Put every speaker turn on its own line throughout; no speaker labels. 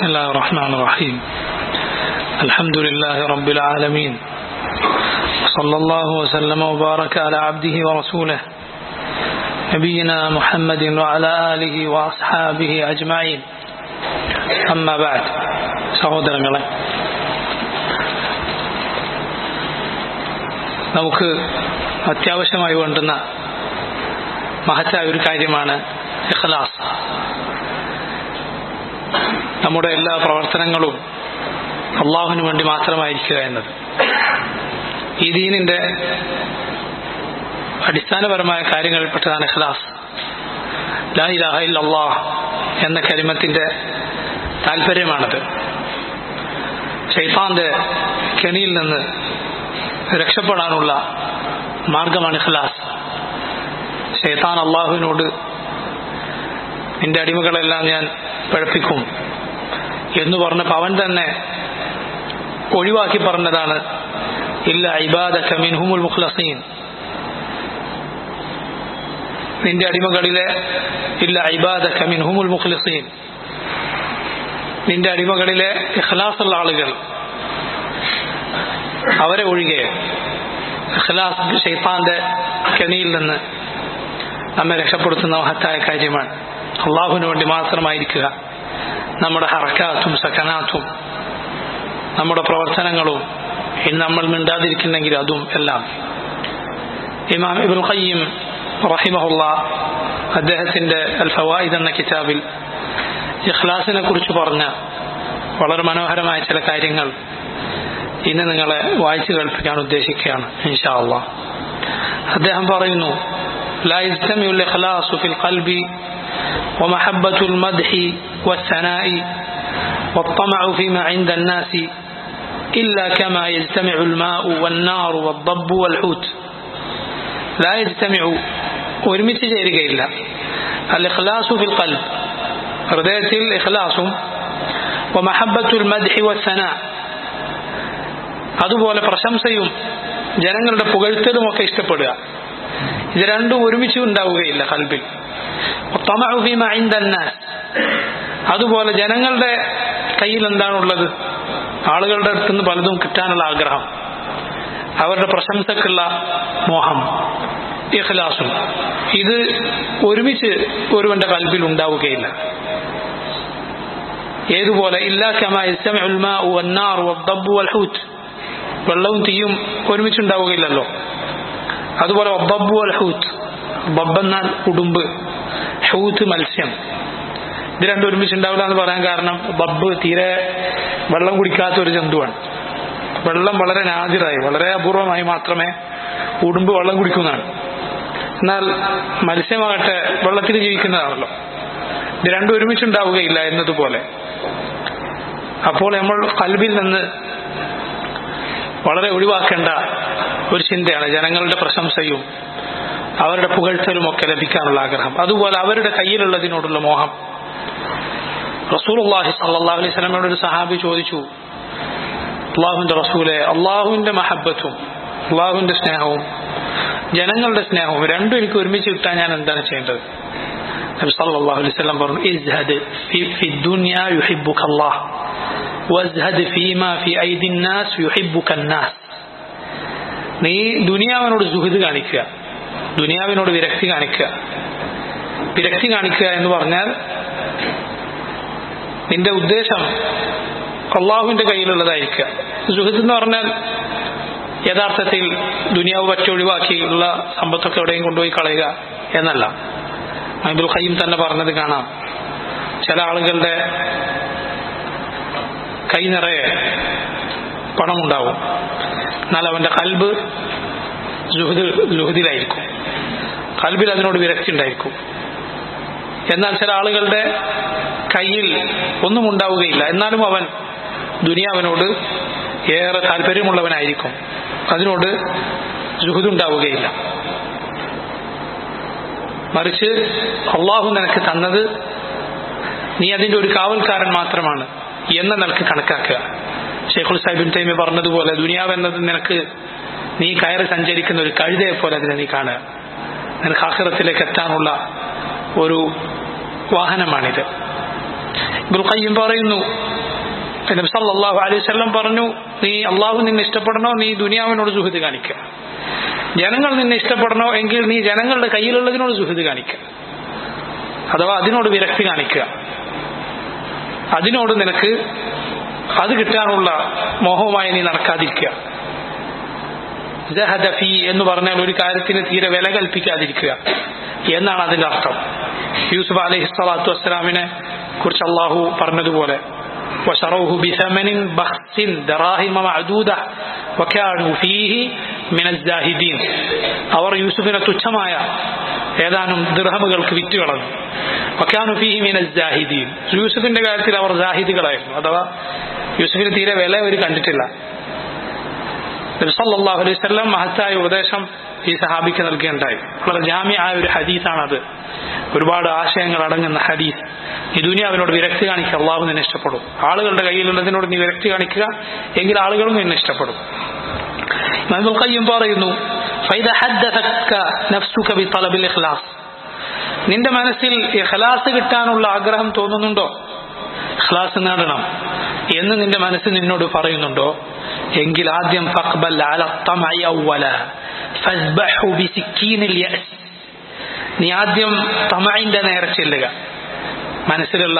بسم الله الرحمن الرحيم الحمد لله رب العالمين صلى الله وسلم وبارك على عبده ورسوله نبينا محمد وعلى آله وأصحابه أجمعين أما بعد സഹോദരങ്ങളെ നമുക്ക് അത്യാവശ്യമായി വേണ്ടുന്ന മഹത്തായ ഒരു കാര്യമാണ് ഇഖ്ലാസ് നമ്മുടെ എല്ലാ പ്രവർത്തനങ്ങളും അള്ളാഹുവിന് വേണ്ടി മാത്രമായിരിക്കുക എന്നത് ഈ ദീനിന്റെ അടിസ്ഥാനപരമായ കാര്യങ്ങളിൽപ്പെട്ടതാണ് ഇഖ്ലാസ് ലാ ഇലാഹ ഇല്ലല്ലാഹ് എന്ന കരിമത്തിന്റെ താല്പര്യമാണത് ഷെയ്ഫാന്റെ കെണിയിൽ നിന്ന് രക്ഷപ്പെടാനുള്ള മാർഗമാണ് ഇഖ്ലാസ് ഷെയ്ത്താൻ അള്ളാഹുവിനോട് നിന്റെ അടിമകളെല്ലാം ഞാൻ പഴപ്പിക്കും എന്ന് പറഞ്ഞപ്പോൾ അവൻ തന്നെ ഒഴിവാക്കി പറഞ്ഞതാണ് ഇല്ല ഇബാദക മിൻഹുമുൽ മുഖ്ലസീൻ നിന്റെ അടിമകളിലെ ഇല്ല ഇബാദക മിൻഹുമുൽ മുഖ്ലസീൻ നിന്റെ അടിമകളിലെ ഇഖ്ലാസുള്ള ആളുകൾ അവരെ ഒഴികെ ഇഖ്ലാസ് ഷെയ്ത്താന്റെ കെണിയിൽ നിന്ന് നമ്മെ രക്ഷപ്പെടുത്തുന്ന മഹത്തായ കാര്യമാണ് അള്ളാഹുവിന് വേണ്ടി മാത്രമായിരിക്കുക നമ്മുടെ ഹറക്കാത്തും സക്കനാത്തും നമ്മുടെ പ്രവർത്തനങ്ങളും ഇനി നമ്മൾ മിണ്ടാതിരിക്കുന്നെങ്കിൽ അതും എല്ലാം ഇമാം ഇബുൽ ഖയ്യിം റഹിമഹുല്ല അദ്ദേഹത്തിന്റെ അൽ ഫവായിദ് എന്ന കിതാബിൽ ഇഖ്ലാസിനെ കുറിച്ച് പറഞ്ഞ വളരെ മനോഹരമായ ചില കാര്യങ്ങൾ ഇന്ന് നിങ്ങളെ വായിച്ചു കേൾപ്പിക്കാൻ ഉദ്ദേശിക്കുകയാണ് ഇൻഷാ അള്ളാഹ് അദ്ദേഹം പറയുന്നു لا يجتمع الإخلاص في القلب ومحبة المدح والثناء والطمع فيما عند الناس إلا كما يجتمع الماء والنار والضب والحوت لا يجتمع ഒരുമിച്ച് ചേരുകയില്ല അൽ ഇഖ്ലാസു ഫിൽ ഖൽബ് ഹൃദയത്തിൽ ഇഖ്ലാസും വമഹബത്തുൽ മദ്ഹി വസ്സന അതുപോലെ പ്രശംസയും ജനങ്ങളുടെ പുകഴ്ത്തലും ഒക്കെ ഇഷ്ടപ്പെടുക ഇത് രണ്ടും ഒരുമിച്ച് ഉണ്ടാവുകയില്ല കൽബിൽ അതുപോലെ ജനങ്ങളുടെ കയ്യിൽ എന്താണുള്ളത് ആളുകളുടെ അടുത്ത് നിന്ന് പലതും കിട്ടാനുള്ള ആഗ്രഹം അവരുടെ പ്രശംസക്കുള്ള മോഹം ഇഖ്ലാസും ഇത് ഒരുമിച്ച് ഒരുവന്റെ കൽബിൽ ഉണ്ടാവുകയില്ല ഏതുപോലെ വെള്ളവും തീയും ഒരുമിച്ചുണ്ടാവുകയില്ലല്ലോ അതുപോലെ ബബ്ബു അൽ ഹൂത്ത് ബബ്ബെന്നാൽ ഉടുമ്പ് ഹൂത്ത് മത്സ്യം ഇത് രണ്ടും ഒരുമിച്ചുണ്ടാവില്ല എന്ന് പറയാൻ കാരണം ബബ്ബ് തീരെ വെള്ളം കുടിക്കാത്ത ഒരു ജന്തുവാണ് വെള്ളം വളരെ നാദിറായി വളരെ അപൂർവമായി മാത്രമേ ഉടുമ്പ് വെള്ളം കുടിക്കുന്നതാണ് എന്നാൽ മത്സ്യമാകട്ടെ വെള്ളത്തിൽ ജീവിക്കുന്നതാണല്ലോ ഇത് രണ്ടും ഒരുമിച്ചുണ്ടാവുകയില്ല എന്നതുപോലെ അപ്പോൾ നമ്മൾ കൽബിൽ നിന്ന് വളരെ ഒഴിവാക്കേണ്ട ഒരു ചിന്തയാണ് ജനങ്ങളുടെ പ്രശംസയും അവരുടെ പുകഴ്ത്തലും ഒക്കെ ലഭിക്കാനുള്ള ആഗ്രഹം അതുപോലെ അവരുടെ കയ്യിലുള്ളതിനോടുള്ള മോഹം റസൂൽ അള്ളാഹി സല്ലാ അലൈഹി സ്വലമയോട് ഒരു സഹാബി ചോദിച്ചു അള്ളാഹുവിന്റെ റസൂലെ അള്ളാഹുവിന്റെ മഹബത്തും അള്ളാഹുവിന്റെ സ്നേഹവും ജനങ്ങളുടെ സ്നേഹവും രണ്ടും എനിക്ക് ഒരുമിച്ച് കിട്ടാൻ ഞാൻ എന്താണ് ചെയ്യേണ്ടത് നബി സല്ലല്ലാഹു അലൈഹി വസല്ലം പറഞ്ഞു ഇസ്ഹദ് ഫി ദുനിയ യുഹിബ്ബുക അല്ലാഹ് വസ്ഹദ് ഫീമാ ഫി ഐദി الناس യുഹിബ്ബുക الناس നീ ദുനിയാവിനോട് സുഹൃത് കാണിക്കുക ദുനിയാവിനോട് വിരക്തി കാണിക്കുക വിരക്തി കാണിക്കുക എന്ന് പറഞ്ഞാൽ നിന്റെ ഉദ്ദേശം അള്ളാഹുവിന്റെ കയ്യിലുള്ളതായിരിക്കുക സുഹൃത്ത് എന്ന് പറഞ്ഞാൽ യഥാർത്ഥത്തിൽ ദുനിയാവ് പറ്റി ഒഴിവാക്കിയുള്ള സമ്പത്തൊക്കെ എവിടെയും കൊണ്ടുപോയി കളയുക എന്നല്ല അബ്ദുൽ ഖയ്യം തന്നെ പറഞ്ഞത് കാണാം ചില ആളുകളുടെ കൈ നിറയെ പണമുണ്ടാവും എന്നാൽ അവന്റെ കൽബ് ജുഹദിലായിരിക്കും കൽബിൽ അതിനോട് വിരക്തി ഉണ്ടായിരിക്കും എന്നാൽ ചില ആളുകളുടെ കയ്യിൽ ഒന്നും ഉണ്ടാവുകയില്ല എന്നാലും അവൻ ദുനിയാവിനോട് ഏറെ താല്പര്യമുള്ളവനായിരിക്കും അതിനോട് ജുഹുദുണ്ടാവുകയില്ല മറിച്ച് അള്ളാഹു നിനക്ക് തന്നത് നീ അതിന്റെ ഒരു കാവൽക്കാരൻ മാത്രമാണ് എന്ന നിലക്ക് കണക്കാക്കുക ഷെയ്ഖുൽ സാഹിബിൻ തൈമി പറഞ്ഞതുപോലെ ദുനിയാവ് എന്നത് നിനക്ക് നീ കയറി സഞ്ചരിക്കുന്ന ഒരു കഴുതയെ പോലെ അതിനെ നീ കാണുക നിനക്ക് ആഹ്റത്തിലേക്ക് എത്താനുള്ള ഒരു വാഹനമാണിത് ഇബ്രുൽ ഖയ്യിം പറയുന്നു നബി സല്ലല്ലാഹു അലൈഹി വസല്ലം പറഞ്ഞു നീ അള്ളാഹു നിന്നെ ഇഷ്ടപ്പെടണോ നീ ദുനിയാവിനോട് സുഹൃത്ത് കാണിക്കുക ജനങ്ങൾ നിന്നെ ഇഷ്ടപ്പെടണോ എങ്കിൽ നീ ജനങ്ങളുടെ കയ്യിലുള്ളതിനോട് സുഹൃത്ത് കാണിക്കുക അഥവാ അതിനോട് വിരക്തി കാണിക്കുക അതിനോട് നിനക്ക് അത് കിട്ടാനുള്ള മോഹവുമായി നീ നടക്കാതിരിക്കുക ജഹദഫി എന്ന് പറഞ്ഞാൽ ഒരു കാര്യത്തിന് തീരെ വില കൽപ്പിക്കാതിരിക്കുക എന്നാണ് അതിന്റെ അർത്ഥം യൂസുഫ് അലൈഹി സ്വലാത്തു വസ്സലാമിനെ കുറിച്ച് അള്ളാഹു പറഞ്ഞതുപോലെ وشروه بثمن بخس دراهم معدودة وكانوا فيه من الزاهدين അവർ യൂസുഫിനെ തുച്ഛമായ ഏതാനും ദിർഹമുകൾക്ക് വിറ്റ് കളഞ്ഞു വക്കാനു ഫീഹി മീന ജാഹിദീൻ യൂസുഫിന്റെ കാര്യത്തിൽ അവർ ജാഹിദുകളായിരുന്നു അഥവാ യൂസുഫിന് തീരെ വില അവർ കണ്ടിട്ടില്ല സല്ലല്ലാഹു അലൈഹി വസല്ലം മഹത്തായ ഉപദേശം ഈ സഹാബിക്ക് നൽകുകയുണ്ടായി വളരെ ജാമ്യമായ ഒരു ഹദീസാണത് ഒരുപാട് ആശയങ്ങൾ അടങ്ങുന്ന ഹദീസ് ഈ ദുനിയാവിനോട് വിരക്തി കാണിക്കുക അള്ളാഹു നിന്നെ ഇഷ്ടപ്പെടും ആളുകളുടെ കയ്യിലുള്ളതിനോട് നീ വിരക്തി കാണിക്കുക എങ്കിൽ ആളുകളും നിന്നെ ഇഷ്ടപ്പെടും ഇമാമുൽ ഖയ്യിം പറയുന്നു ഫൈദ ഹദ്ദതക നഫ്സുക ബിതലബിൽ ഇഖ്ലാസ് നിന്റെ മനസ്സിൽ ഇഖ്ലാസ് കിട്ടാനുള്ള ആഗ്രഹം തോന്നുന്നുണ്ടോ ഇഖ്ലാസ് നേടണം എന്ന് നിന്റെ മനസ്സ് നിന്നോട് പറയുന്നുണ്ടോ എങ്കിൽ ആദ്യം ഫഖ്ബൽ അല തമഇ അവല ഫസ്ബഹു ബിസിക്കീനിൽ യഅസ് നീ ആദ്യം തമഇന്റെ നേരെ ചെല്ലുക മനസ്സിലുള്ള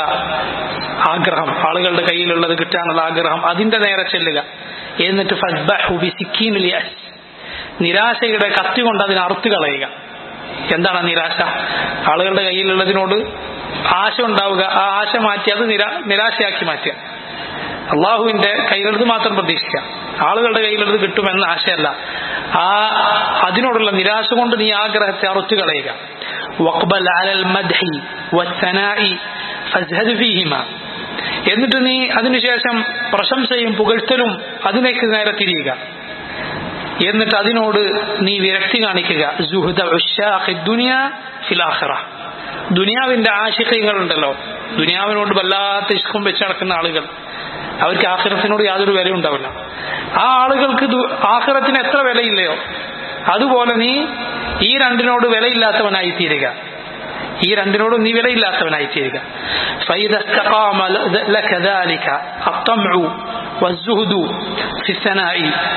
ആഗ്രഹം ആളുകളുടെ കയ്യിലുള്ളത് കിട്ടാനുള്ള ആഗ്രഹം അതിന്റെ നേരെ ചെല്ലുക എന്നിട്ട് ഫസ്ബഹു ബിസിക്കീനിൽ യഅസ് നിരാശയുടെ കത്തി കൊണ്ട് അതിനെ അറുത്തു കളയുക എന്താണ് ആ നിരാശ ആളുകളുടെ കയ്യിലുള്ളതിനോട് ആശ ഉണ്ടാവുക ആ ആശ മാറ്റി അത് നിരാ നിരാശയാക്കി മാറ്റുക അള്ളാഹുവിന്റെ കയ്യിലുള്ളത് മാത്രം പ്രതീക്ഷിക്കുക ആളുകളുടെ കയ്യിലുള്ളത് കിട്ടുമെന്ന ആശയല്ല ആ അതിനോടുള്ള നിരാശ കൊണ്ട് നീ ആഗ്രഹത്തെ അറുത്തു കളയുക വഖ്ബൽ അലൽ മദ്ഹി വസ്സനാഇ ഫസ്ഹദ് ഫീഹിമ എന്നിട്ട് നീ അതിനുശേഷം പ്രശംസയും പുകഴ്ത്തലും അതിലേക്ക് നേരെ തിരിയുക എന്നിട്ട് അതിനോട് നീ വിരക്തി കാണിക്കുക സുഹൃദ ദുനിയ ഫിലാഹിറ ദുനിയാവിന്റെ ആശിക്കങ്ങൾ ഉണ്ടല്ലോ ദുനിയാവിനോട് വല്ലാത്ത ഇഷ്കം വെച്ച് നടക്കുന്ന ആളുകൾ അവർക്ക് ആഖിറത്തിനോട് യാതൊരു വില ഉണ്ടാവില്ല ആ ആളുകൾക്ക് ആഖിറത്തിന് എത്ര വിലയില്ലയോ അതുപോലെ നീ ഈ രണ്ടിനോട് വിലയില്ലാത്തവനായി തീരുക ഈ രണ്ടിനോടും നീ വിലയില്ലാത്തവനായി തീരുക فإذا استقام لك ذلك الطمع والزهد في الثناء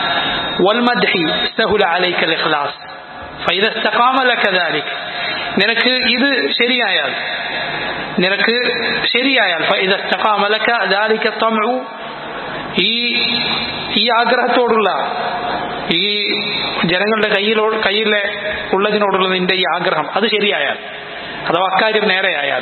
والمدح سهل عليك الإخلاص فإذا استقام لك ذلك നിനക്ക് ഇത് ശരിയായാൽ നിനക്ക് ശരിയായാൽ فإذا استقام لك ذلك الطمع ഈ ഈ ആഗ്രഹത്തോടുള്ള ഈ ജനങ്ങളുടെ കയ്യിലോ കയ്യിലെ ഉള്ളതിനോടുള്ള നിന്റെ ഈ ആഗ്രഹം അത് ശരിയായാൽ അഥവാ അക്കാര്യം നേരെയായാൽ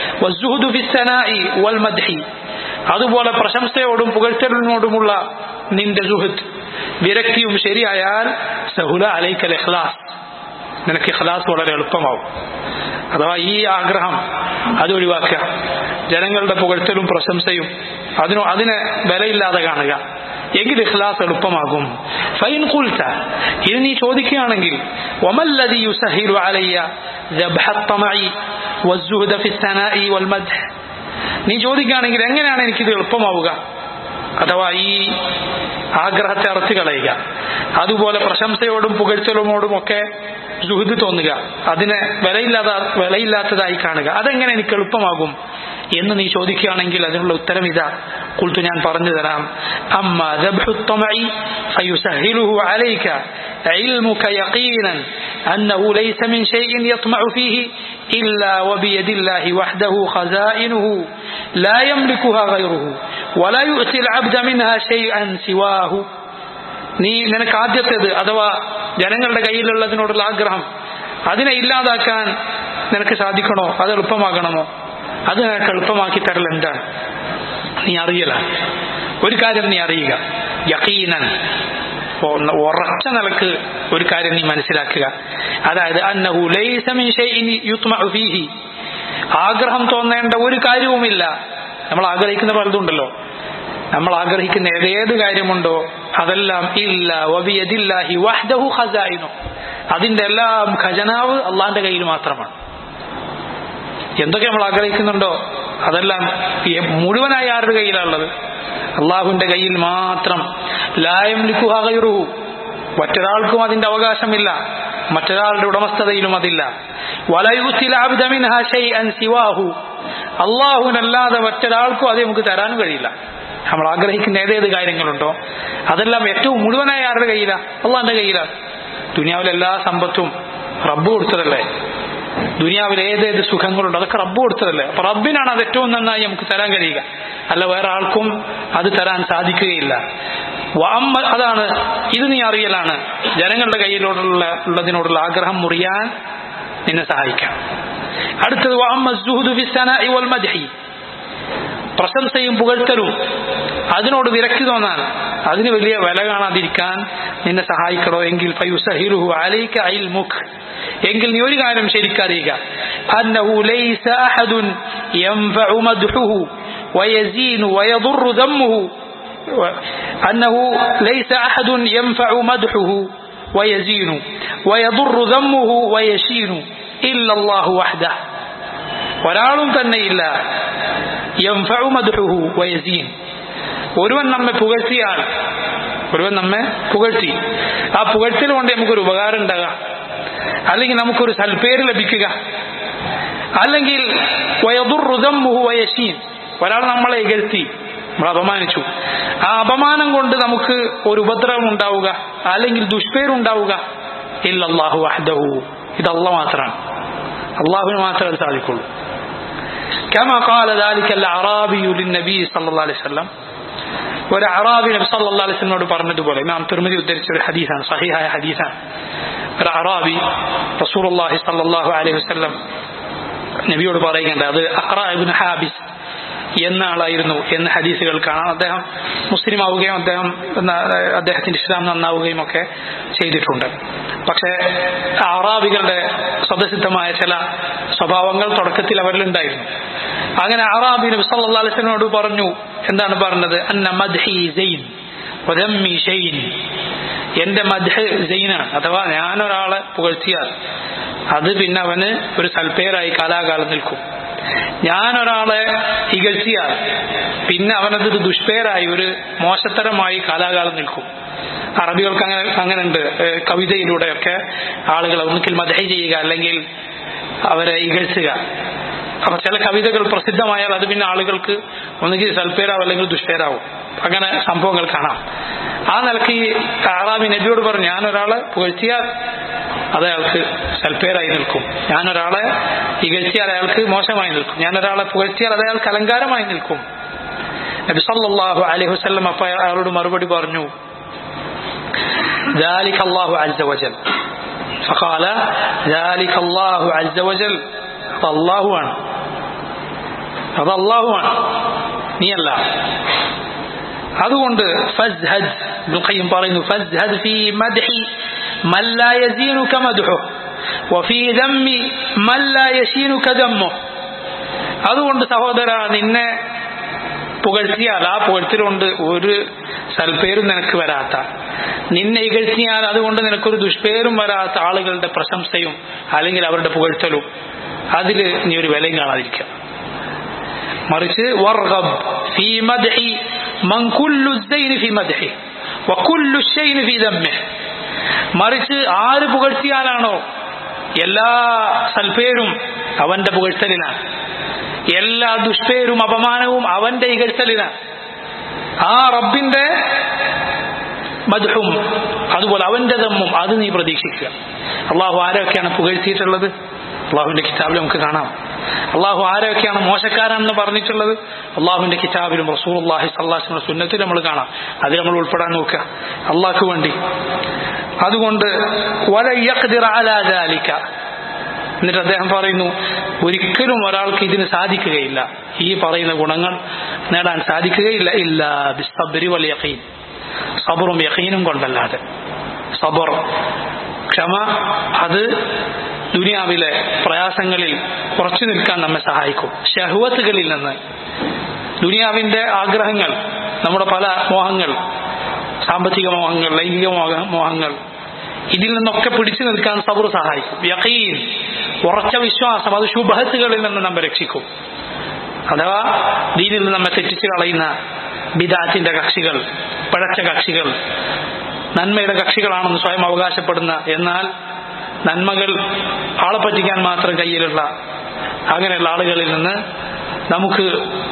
അതുപോലെ പ്രശംസയോടും പുകഴ്ത്തലിനോടുമുള്ള നിന്റെ സുഹൃത്ത് വിരക്തിയും ശരിയായാൽ സഹുല അലൈക്കൽ ഇഖ്ലാസ് നിനക്ക് ഇഖ്ലാസ് വളരെ എളുപ്പമാവും അഥവാ ഈ ആഗ്രഹം അത് ഒഴിവാക്കുക ജനങ്ങളുടെ പുകഴ്ത്തലും പ്രശംസയും അതിനോ അതിനെ വിലയില്ലാതെ കാണുക എങ്കിൽ ഇഖ്ലാസ് എളുപ്പമാകും ഫൈൻ കുൽത്ത ഇത് നീ ചോദിക്കുകയാണെങ്കിൽ വമല്ലദി യുസഹിലു അലയ്യ ذبح الطمع والزهد في الثناء والمدح നീ ചോദിക്കുകയാണെങ്കിൽ എങ്ങനെയാണ് എനിക്കിത് എളുപ്പമാവുക അഥവാ ഈ ആഗ്രഹത്തെ അറച്ചു കളയുക അതുപോലെ പ്രശംസയോടും പുകഴ്ത്തലോടും ഒക്കെ സുഹൃത്ത് തോന്നുക അതിനെ വിലയില്ലാത്ത വിലയില്ലാത്തതായി കാണുക അതെങ്ങനെ എനിക്ക് എളുപ്പമാകും എന്ന് നീ ചോദിക്കുകയാണെങ്കിൽ അതിനുള്ള ഉത്തരം ഇതാ കുൾത്തു ഞാൻ പറഞ്ഞു തരാം അമ്മ فيسهله عليك علمك يقينا أنه ليس من شيء يطمع فيه إلا وبيد الله وحده خزائنه لا يملكها غيره ولا يؤتي العبد منها شيئا سواه നീ നിനക്ക് ആദ്യത്തേത് അഥവാ ജനങ്ങളുടെ കയ്യിലുള്ളതിനോടുള്ള ആഗ്രഹം അതിനെ ഇല്ലാതാക്കാൻ നിനക്ക് സാധിക്കണോ അത് എളുപ്പമാകണമോ അത് നിനക്ക് എളുപ്പമാക്കി തരൽ എന്താണ് നീ അറിയല ഒരു കാര്യം നീ അറിയുക യക്കീനൻ ഉറച്ച നിലക്ക് ഒരു കാര്യം നീ മനസ്സിലാക്കുക അതായത് അന്നഹു ലൈസ മിൻ ഷൈഇൻ യുത്മഉ ഫീഹി ആഗ്രഹം തോന്നേണ്ട ഒരു കാര്യവുമില്ല നമ്മൾ ആഗ്രഹിക്കുന്ന പലതുണ്ടല്ലോ നമ്മൾ ആഗ്രഹിക്കുന്ന ഏതേത് കാര്യമുണ്ടോ അതെല്ലാം ഇല്ല വബിയദില്ലാഹി വഹ്ദഹു ഖസായിനു അതിന്റെ എല്ലാം ഖജനാവ് അള്ളാന്റെ കയ്യിൽ മാത്രമാണ് എന്തൊക്കെ നമ്മൾ ആഗ്രഹിക്കുന്നുണ്ടോ അതെല്ലാം മുഴുവനായി ആരുടെ കയ്യിലാണുള്ളത് അള്ളാഹുവിന്റെ കയ്യിൽ മാത്രം ലായം ലിഖുഹു മറ്റൊരാൾക്കും അതിന്റെ അവകാശമില്ല മറ്റൊരാളുടെ ഉടമസ്ഥതയിലും അതില്ല അള്ളാഹുവിനല്ലാതെ മറ്റൊരാൾക്കും അത് നമുക്ക് തരാനും കഴിയില്ല നമ്മൾ ആഗ്രഹിക്കുന്ന ഏതേത് കാര്യങ്ങളുണ്ടോ അതെല്ലാം ഏറ്റവും മുഴുവനായ ആരുടെ കയ്യിലാണ് അള്ളാന്റെ കയ്യിലാണ് ദുനിയാവിലെ എല്ലാ സമ്പത്തും റബ്ബ് കൊടുത്തതല്ലേ ദുനിയാവിൽ ഏതേത് സുഖങ്ങളുണ്ടോ അതൊക്കെ റബ്ബ് കൊടുത്തതല്ലേ അപ്പൊ റബ്ബിനാണ് അത് ഏറ്റവും നന്നായി നമുക്ക് തരാൻ കഴിയുക അല്ല വേറെ ആൾക്കും അത് തരാൻ സാധിക്കുകയില്ല വഅമ്മ അതാണ് ഇത് നീ അറിയലാണ് ജനങ്ങളുടെ കയ്യിലോടുള്ള ഉള്ളതിനോടുള്ള ആഗ്രഹം മുറിയാൻ നിന്നെ സഹായിക്കാം അടുത്തത് വഅമ്മ സുഹുദു ഫിസ്സനാഇ വൽ മദ്ഹി പ്രശംസയും പുകഴ്ത്തലും അതിനോട് വിരക്തി തോന്നാൻ അതിന് വലിയ വില കാണാതിരിക്കാൻ നിന്നെ സഹായിക്കണോ എങ്കിൽ ഫയുസഹിലുഹു അലൈക ഇൽമുക് എങ്കിൽ നീ ഒരു കാര്യം ശരിക്കറിയുക അന്നഹു ലൈസ അഹദുൻ യൻഫഉ മദ്ഹുഹു ويزين ويضر ذمه أنه ليس أحد ينفع مدحه ويزين ويضر ذمه ويشين إلا الله وحده ഒരാളും തന്നെയില്ല യംഫഉ മദ്ഹുഹു വയസീൻ ഒരുവൻ നമ്മെ പുകഴ്ത്തിയാൽ ഒരുവൻ നമ്മെ പുകഴ്ത്തി ആ പുകഴ്ത്തൽ കൊണ്ട് നമുക്കൊരു ഉപകാരം ഉണ്ടാകാം അല്ലെങ്കിൽ നമുക്കൊരു സൽപ്പേര് ലഭിക്കുക അല്ലെങ്കിൽ വയദുർദമ്മുഹു വയശീൻ ഒരാൾ നമ്മളെ ഇകഴ്ത്തി നമ്മൾ അപമാനിച്ചു ആ അപമാനം കൊണ്ട് നമുക്ക് ഒരു ഉപദ്രവം ഉണ്ടാവുക അല്ലെങ്കിൽ ദുഷ്പേരുണ്ടാവുക ഇല്ലല്ലാഹു വഹ്ദഹു ഇത് അല്ല മാത്രമാണ് അള്ളാഹുവിന് മാത്രമേ അത് സാധിക്കുള്ളൂ كما قال ذلك الأعرابي للنبي صلى الله عليه وسلم ഒരു അറാബി നബി സല്ലല്ലാഹു അലൈഹി വസല്ലമയോട് പറഞ്ഞതുപോലെ ഇമാം തിർമിദി ഉദ്ധരിച്ച ഒരു ഹദീസാണ് സഹിഹായ ഹദീസാണ് ഒരു അറാബി റസൂലുള്ളാഹി സല്ലല്ലാഹു അലൈഹി വസല്ലം നബിയോട് പറയുകയുണ്ട് അത് അഖറ ഇബ്നു ഹാബിസ് എന്ന ആളായിരുന്നു എന്ന് ഹദീസുകൾ കാണാം അദ്ദേഹം മുസ്ലിം ആവുകയും അദ്ദേഹം അദ്ദേഹത്തിന്റെ ഇസ്ലാം നന്നാവുകയും ഒക്കെ ചെയ്തിട്ടുണ്ട് പക്ഷേ അറാബികളുടെ സ്വതസിദ്ധമായ ചില സ്വഭാവങ്ങൾ തുടക്കത്തിൽ അവരിലുണ്ടായിരുന്നു അങ്ങനെ അറാബി നബി സല്ലല്ലാഹു അലൈഹി വസല്ലമയോട് പറഞ്ഞു എന്താണ് പറഞ്ഞത് അന്ന മദ്ഹി സൈൻ വദമ്മി ഷൈൻ എന്റെ മദ്ഹ് സൈനാണ് അഥവാ ഞാൻ ഒരാളെ പുകഴ്ത്തിയാൽ അത് പിന്നെ അവന് ഒരു സൽപ്പേരായി കാലാകാലം നിൽക്കും ഞാൻ ഒരാളെ ഇകഴ്ത്തിയാൽ പിന്നെ അവനതൊരു ദുഷ്പേരായി ഒരു മോശത്തരമായി കാലാകാലം നിൽക്കും അറബികൾക്ക് അങ്ങനെ അങ്ങനെ ഉണ്ട് കവിതയിലൂടെയൊക്കെ ആളുകൾ ഒന്നുകിൽ മദഹ ചെയ്യുക അല്ലെങ്കിൽ അവരെ ഇകഴ്ത്തുക അപ്പൊ ചില കവിതകൾ പ്രസിദ്ധമായാൽ അത് പിന്നെ ആളുകൾക്ക് ഒന്നുകിൽ സൽപ്പേരാവും അല്ലെങ്കിൽ ദുഷ്പേരാവും അങ്ങനെ സംഭവങ്ങൾ കാണാം ആ നിലക്ക് ഈ ആറാബി നബിയോട് പറഞ്ഞു ഞാൻ ഒരാളെ പുകഴ്ത്തിയാൽ അത് അയാൾക്ക് സൽപ്പേരായി നിൽക്കും ഞാൻ ഒരാളെ ഇകഴ്ത്തിയാൽ അയാൾക്ക് മോശമായി നിൽക്കും ഞാൻ ഒരാളെ പുകഴ്ത്തിയാൽ അത് അയാൾക്ക് അലങ്കാരമായി നിൽക്കും നബി സല്ലല്ലാഹു അലൈഹി വസല്ലം അപ്പൊ അയാളോട് മറുപടി പറഞ്ഞു ذلك الله عز وجل فقال ذلك الله عز وجل الله ആണ് അത് അള്ളാഹുവാണ് നീയല്ല അതുകൊണ്ട് ഫസ്ഹദ് ഖയ്യിം പറയുന്നു ഫസ്ഹദ് ഫീ മദ്ഹി മൻ ലാ യസീനുക മദ്ഹു വഫീ ദമ്മി മൻ ലാ യശീനുക ദമ്മു അതുകൊണ്ട് സഹോദര നിന്നെ പുകഴ്ത്തിയാൽ ആ പുകഴ്ത്തിലുണ്ട് ഒരു സൽപ്പേരും നിനക്ക് വരാത്ത നിന്നെ ഇകഴ്ത്തിയാൽ അതുകൊണ്ട് നിനക്കൊരു ദുഷ്പേരും വരാത്ത ആളുകളുടെ പ്രശംസയും അല്ലെങ്കിൽ അവരുടെ പുകഴ്ത്തലും അതിൽ നീ ഒരു വിലയും കാണാതിരിക്കുക മറിച്ച് വർഗബ് ഫീ മദ്ഹി മൻ കുല്ലു الزين ഫീ മദ്ഹി വകുല്ലു الشيء ഫീ ദമ്മിഹി മറിച്ച് ആര് പുകഴ്ത്തിയാലാണോ എല്ലാ സൽപ്പേരും അവന്റെ പുകഴ്ത്തലിനാണ് എല്ലാ ദുഷ്പേരും അപമാനവും അവന്റെ ഇകഴ്ത്തലിനാണ് ആ റബ്ബിന്റെ മധുഹും അതുപോലെ അവന്റെ ദമ്മും അത് നീ പ്രതീക്ഷിക്കുക അള്ളാഹു ആരൊക്കെയാണ് പുകഴ്ത്തിയിട്ടുള്ളത് അള്ളാഹുവിന്റെ കിതാബിൽ നമുക്ക് കാണാം അള്ളാഹു ആരൊക്കെയാണ് മോശക്കാരാണെന്ന് പറഞ്ഞിട്ടുള്ളത് അള്ളാഹുവിന്റെ കിതാബിലും റസൂൽ അള്ളാഹി സല്ലാസിന്റെ സുന്നത്തിൽ നമ്മൾ കാണാം അതിൽ നമ്മൾ ഉൾപ്പെടാൻ നോക്കുക അള്ളാഹ്ക്ക് വേണ്ടി അതുകൊണ്ട് എന്നിട്ട് അദ്ദേഹം പറയുന്നു ഒരിക്കലും ഒരാൾക്ക് ഇതിന് സാധിക്കുകയില്ല ഈ പറയുന്ന ഗുണങ്ങൾ നേടാൻ സാധിക്കുകയില്ല ഇല്ല ബിസ്തബരി വൽ യഖീൻ സബറും യഖീനും കൊണ്ടല്ലാതെ സബർ ക്ഷമ അത് ദുനിയാവിലെ പ്രയാസങ്ങളിൽ കുറച്ചു നിൽക്കാൻ നമ്മെ സഹായിക്കും ഷഹുവത്തുകളിൽ നിന്ന് ദുനിയാവിന്റെ ആഗ്രഹങ്ങൾ നമ്മുടെ പല മോഹങ്ങൾ സാമ്പത്തിക മോഹങ്ങൾ ലൈംഗിക മോഹങ്ങൾ ഇതിൽ നിന്നൊക്കെ പിടിച്ചു നിൽക്കാൻ സബർ സഹായിക്കും യഖീൻ ഉറച്ച വിശ്വാസം അത് ശുഭഹത്തുകളിൽ നിന്ന് നമ്മെ രക്ഷിക്കും അഥവാ ദീനിൽ നിന്ന് നമ്മെ തെറ്റിച്ചു കളയുന്ന ബിദാത്തിന്റെ കക്ഷികൾ പിഴച്ച കക്ഷികൾ നന്മയുടെ കക്ഷികളാണെന്ന് സ്വയം അവകാശപ്പെടുന്ന എന്നാൽ നന്മകൾ ആളെ പറ്റിക്കാൻ മാത്രം കയ്യിലുള്ള അങ്ങനെയുള്ള ആളുകളിൽ നിന്ന് നമുക്ക്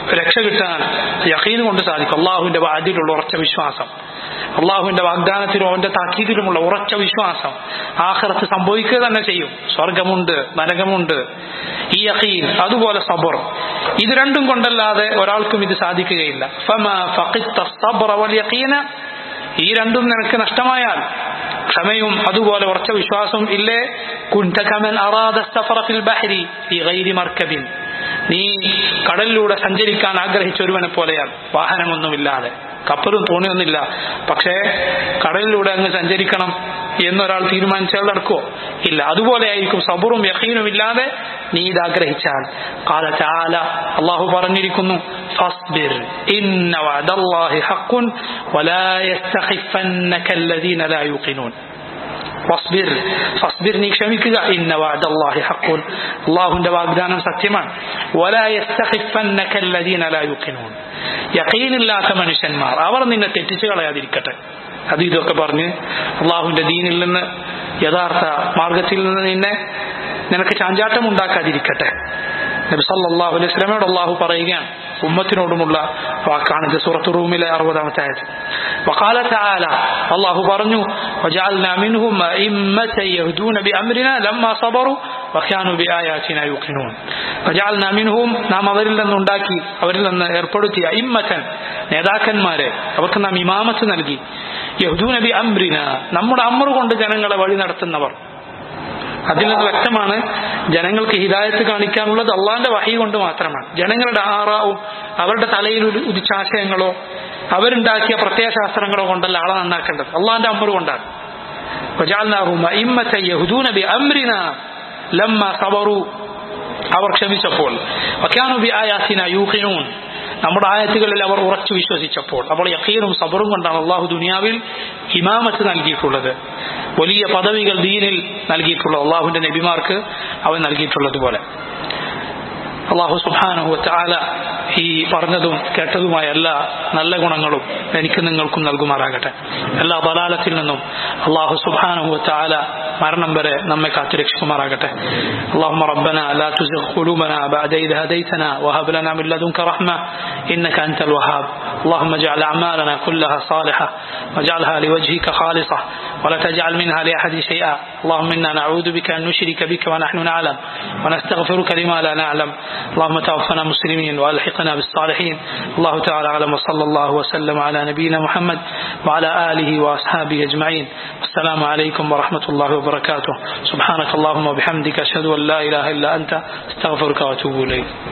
രക്ഷ കിട്ടാൻ യഖീൻ കൊണ്ട് സാധിക്കും അള്ളാഹുവിന്റെ വാതിലുള്ള ഉറച്ച വിശ്വാസം അള്ളാഹുവിന്റെ വാഗ്ദാനത്തിലും അവന്റെ താക്കീതിലുമുള്ള ഉറച്ച വിശ്വാസം ആഖിറത്ത് സംഭവിക്കുക തന്നെ ചെയ്യും സ്വർഗമുണ്ട് നരകമുണ്ട് ഈ യഖീൻ അതുപോലെ സബർ ഇത് രണ്ടും കൊണ്ടല്ലാതെ ഒരാൾക്കും ഇത് സാധിക്കുകയില്ല ഫമാ ഫഖിത്ത الصبر واليقين ഈ രണ്ടും നിനക്ക് നഷ്ടമായാൽ ക്ഷമയും അതുപോലെ ഉറച്ച വിശ്വാസവും ഇല്ലേ കുന്തകമൻ അറാദ സഫറ ഫിൽ ബഹരി ഫി ഗൈരി മർക്കബിൻ നീ കടലിലൂടെ സഞ്ചരിക്കാൻ ആഗ്രഹിച്ച ഒരുവനെ പോലെയാണ് വാഹനമൊന്നുമില്ലാതെ കപ്പലും തോണിയൊന്നുമില്ല പക്ഷേ കടലിലൂടെ അങ്ങ് സഞ്ചരിക്കണം എന്നൊരാൾ തീരുമാനിച്ചാൽ നടക്കുമോ ഇല്ല അതുപോലെ ആയിരിക്കും സബറും യഖീനും ഇല്ലാതെ നീ ഇത് ആഗ്രഹിച്ചാൽ قال تعالى അള്ളാഹു പറഞ്ഞിരിക്കുന്നു فاصبر إن وعد الله حق ولا يستخفنك الذين لا يوقنون ഫസ്ബിർ ഫസ്ബിർ നീ ക്ഷമിക്കുക ഇന്ന വാദ അല്ലാഹി ഹഖുൻ അല്ലാഹുവിന്റെ വാഗ്ദാനം സത്യമാണ് വലാ യസ്തഖിഫന്നക അല്ലദീന ലാ യുഖിനൂൻ യഖീനില്ലാത്ത മനുഷ്യന്മാർ അവർ നിന്നെ തെറ്റിച്ചു കളയാതിരിക്കട്ടെ അത് ഇതൊക്കെ പറഞ്ഞ് അള്ളാഹുവിന്റെ ദീനിൽ നിന്ന് യഥാർത്ഥ മാർഗത്തിൽ നിന്ന് നിന്നെ നിനക്ക് ചാഞ്ചാട്ടം ഉണ്ടാക്കാതിരിക്കട്ടെ നബി സല്ലല്ലാഹു അലൈഹി വസല്ലമയോട് അള്ളാഹു പറയുകയാണ് ഉമ്മത്തിനോടുമുള്ള വാക്കാണ് ഇത് സൂറത്ത് റൂമിലെ അറുപതാമത്തെ ആയത് وقال تعالى الله പറഞ്ഞു وجعلنا منهم أئمة يهدون بأمرنا لما صبروا وكانوا بآياتنا يوقنون وجعلنا منهم നാം അവരിൽ നിന്ന് ഉണ്ടാക്കി അവരിൽ നിന്ന് ഏർപ്പെടുത്തിയ ഇമ്മത്തൻ നേതാക്കന്മാരെ അവർക്ക് നാം ഇമാമത്ത് നൽകി യഹ്ദൂന ബി അംറിന നമ്മുടെ അമർ കൊണ്ട് ജനങ്ങളെ വഴി നടത്തുന്നവർ അതിൽ നിന്ന് വ്യക്തമാണ് ജനങ്ങൾക്ക് ഹിദായത്ത് കാണിക്കാനുള്ളത് അള്ളാന്റെ വഹി കൊണ്ട് മാത്രമാണ് ജനങ്ങളുടെ ആറാവും അവരുടെ തലയിൽ ഒരു ഉദിച്ചാശയങ്ങളോ അവരുണ്ടാക്കിയ പ്രത്യയശാസ്ത്രങ്ങളോ കൊണ്ടല്ല ആളെ നന്നാക്കേണ്ടത് അള്ളാന്റെ അമ്മർ കൊണ്ടാണ് അവർ ക്ഷമിച്ചപ്പോൾ നമ്മുടെ ആയത്തുകളിൽ അവർ ഉറച്ചു വിശ്വസിച്ചപ്പോൾ അപ്പോൾ യക്കീനും സബറും കൊണ്ടാണ് അള്ളാഹു ദുനിയാവിൽ ഇമാമത്ത് നൽകിയിട്ടുള്ളത് വലിയ പദവികൾ ദീനിൽ നൽകിയിട്ടുള്ളത് അള്ളാഹുവിന്റെ നബിമാർക്ക് അവൻ നൽകിയിട്ടുള്ളത് അള്ളാഹു സുബാനഹു ആല ഈ പറഞ്ഞതും കേട്ടതുമായ എല്ലാ നല്ല ഗുണങ്ങളും എനിക്ക് നിങ്ങൾക്കും നൽകുമാറാകട്ടെ എല്ലാ ബലാലത്തിൽ നിന്നും അള്ളാഹു സുബാനഹു ആല മരണം വരെ നമ്മെ കാത്തുരക്ഷിക്കുമാറാകട്ടെ اللهم ربنا لا تزغ قلوبنا بعد إذ هديتنا وهب لنا من لدنك رحمة إنك أنت الوهاب اللهم اجعل أعمالنا كلها صالحة واجعلها لوجهك خالصة ولا تجعل منها لأحد شيئا اللهم إنا نعوذ بك أن نشرك بك ونحن نعلم ونستغفرك لما لا نعلم اللهم توفنا مسلمين والحقنا بالصالحين الله تعالى اعلم وصلى الله وسلم على نبينا محمد وعلى اله واصحابه اجمعين السلام عليكم ورحمه الله وبركاته سبحانك اللهم وبحمدك اشهد ان لا اله الا انت استغفرك واتوب اليك